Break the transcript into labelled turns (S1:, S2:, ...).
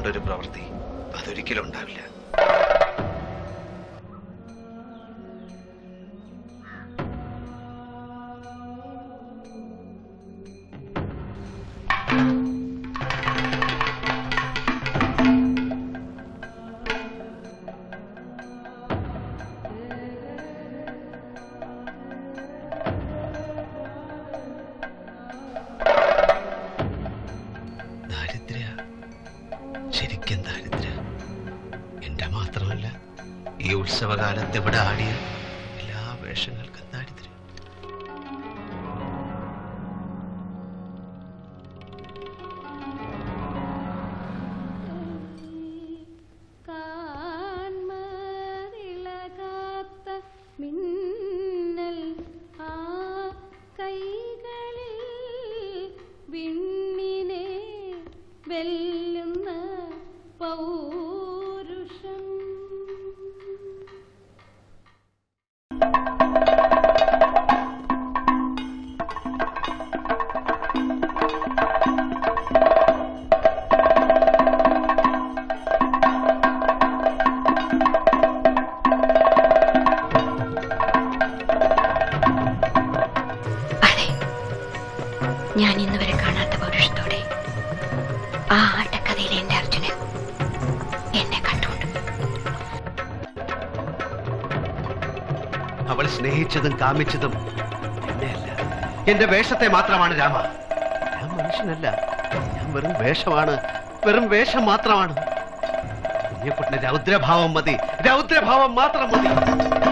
S1: കൊണ്ടൊരു പ്രവൃത്തി അതൊരിക്കലും ഉണ്ടാവില്ല ദാരിദ്ര്യ ശരിക്കും ദാരിദ്ര്യ എന്റെ മാത്രമല്ല ഈ ഉത്സവകാലത്ത് ഇവിടെ ആടിയ എല്ലാ വേഷങ്ങൾക്കും ദാരിദ്ര്യം
S2: കാൺമതിളകാത്ത മിന്നൽ ആ കൈകളിൽ വിണ്ണിനെ വെല്ലുന്ന പൗരുഷം
S3: അതെ ഞാൻ ഇന്ന് വരെ കാണാത്ത പൗരുഷത്തോടെ ആ ആട്ടക്കഥയിലെ എന്റെ അർജുനൻ എന്നെ കണ്ടുകൊണ്ട്
S1: അവൾ സ്നേഹിച്ചതും കാമിച്ചതും എന്നെയല്ല എന്റെ വേഷത്തെ മാത്രമാണ് രാമ ഞാൻ മനുഷ്യനല്ല ഞാൻ വെറും വേഷമാണ് വെറും വേഷം മാത്രമാണ് കുഞ്ഞിക്കുട്ടിന് രൗദ്രഭാവം മതി രൗദ്രഭാവം മാത്രം മതി